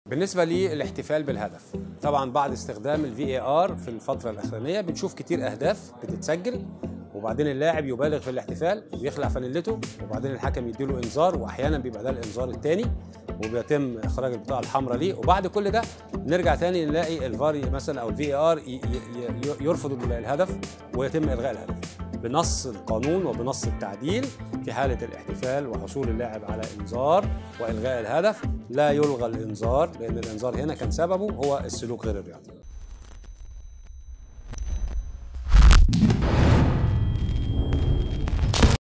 بالنسبه للاحتفال بالهدف طبعا بعد استخدام الفي اي ار في الفتره الاخرانيه بنشوف كتير اهداف بتتسجل وبعدين اللاعب يبالغ في الاحتفال ويخلع فانيلته وبعدين الحكم يديله انذار واحيانا بيبقى ده الانذار الثاني وبيتم اخراج البطاقه الحمراء ليه وبعد كل ده نرجع تاني نلاقي الفار مثلا او الفي ار يرفض الهدف ويتم الغاء الهدف بنص القانون وبنص التعديل في حاله الاحتفال وحصول اللاعب على انذار والغاء الهدف لا يلغى الانذار لان الانذار هنا كان سببه هو السلوك غير الرياضي